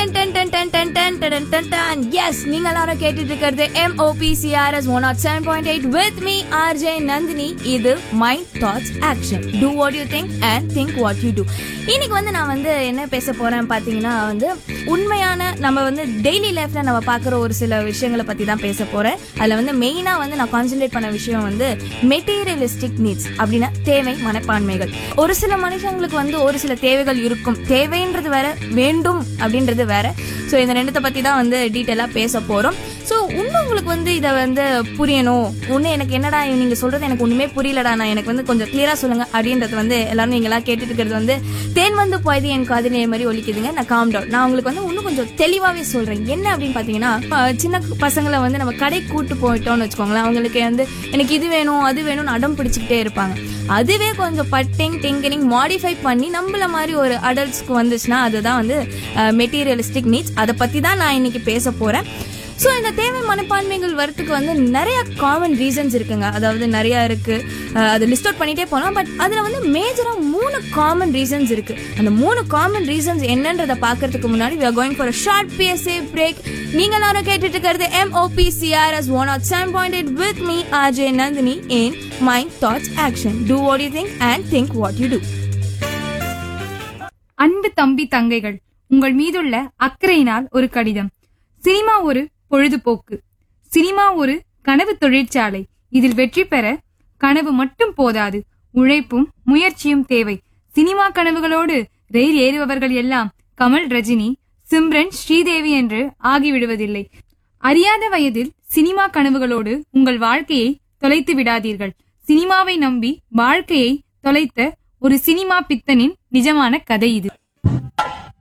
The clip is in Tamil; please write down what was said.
எஸ் நீங்க எல்லாரும் கேட்டுட்டு இருக்கிறது MOPCRS 107.8 with me RJ Nandini இது mind thoughts action do what you think and think what you do இன்னைக்கு வந்து நான் வந்து என்ன பேச போறேன் பாத்தீங்கன்னா வந்து உண்மையான நம்ம வந்து டெய்லி லைஃப்ல நம்ம பார்க்குற ஒரு சில விஷயங்களை பத்தி தான் பேச போறேன் அதுல வந்து மெயினா வந்து நான் கான்சென்ட்ரேட் பண்ண விஷயம் வந்து மெட்டீரியலிஸ்டிக் நீட்ஸ் அப்படின்னா தேவை மனப்பான்மைகள் ஒரு சில மனுஷங்களுக்கு வந்து ஒரு சில தேவைகள் இருக்கும் தேவைன்றது வேற வேண்டும் அப்படின்றது வேற ஸோ இந்த ரெண்டுத்தை பத்தி தான் வந்து டீட்டெயிலாக பேச போறோம் ஸோ இன்னும் உங்களுக்கு வந்து இதை வந்து புரியணும் ஒன்று எனக்கு என்னடா நீங்க சொல்றது எனக்கு ஒண்ணுமே புரியலடா நான் எனக்கு வந்து கொஞ்சம் கிளியரா சொல்லுங்க அப்படின்றது வந்து எல்லாரும் நீங்களா கேட்டுட்டு இருக்கிறது வந்து தேன் வந்து போயது என் காதிலே மாதிரி ஒலிக்குதுங்க நான் காம் டவுன் நான் உங்களுக்கு வந்து இன்னும் கொஞ்சம் தெளிவாவே சொல்றேன் என்ன அப்படின்னு பாத்தீங்கன்னா அஹ், சின்ன பசங்களை வந்து நம்ம கடை கூட்டு போயிட்டோம்னு வச்சுக்கோங்களேன் அவங்களுக்கு வந்து எனக்கு இது வேணும் அது வேணும்னு அடம் பிடிச்சிக்கிட்டே இருப்பாங்க அதுவே கொஞ்சம் பட்டிங் டிங்கரிங் மாடிஃபை பண்ணி நம்மள மாதிரி ஒரு அடல்ட்ஸ்க்கு வந்துச்சுன்னா அதுதான் வந்து மெட்டீரியலிஸ்டிக் நீட்ஸ் அதை பத்தி தான் நான் இன்னைக்கு பேச போறேன் ஸோ இந்த தேவை மனப்பான்மைகள் வரத்துக்கு வந்து நிறைய காமன் ரீசன்ஸ் இருக்குங்க அதாவது நிறைய இருக்கு அஹ் அது லிஸ்ட் அவுட் பண்ணிட்டே போகலாம் பட் அதில் வந்து மேஜராக மூணு காமன் ரீசன்ஸ் இருக்கு அந்த மூணு காமன் ரீசன்ஸ் என்னன்றதை பார்க்கறதுக்கு முன்னாடி we are going for a short PSA break நீங்க எல்லாரும் கேட்டுட்டு இருக்கிறது MOPCRS 107.8 with me RJ Nandini in Mind Thoughts Action do what you think and think what you do அன்பு தம்பி தங்கைகள் உங்கள் மீதுள்ள அக்கறையினால் ஒரு கடிதம் சினிமா ஒரு பொழுதுபோக்கு சினிமா ஒரு கனவு தொழிற்சாலை இதில் வெற்றி பெற கனவு மட்டும் போதாது உழைப்பும் முயற்சியும் தேவை சினிமா கனவுகளோடு ரயில் ஏறுபவர்கள் எல்லாம் கமல் ரஜினி சிம்ரன் ஸ்ரீதேவி என்று ஆகிவிடுவதில்லை அறியாத வயதில் சினிமா கனவுகளோடு உங்கள் வாழ்க்கையை தொலைத்து விடாதீர்கள் சினிமாவை நம்பி வாழ்க்கையை தொலைத்த ஒரு சினிமா பித்தனின் நிஜமான கதை இது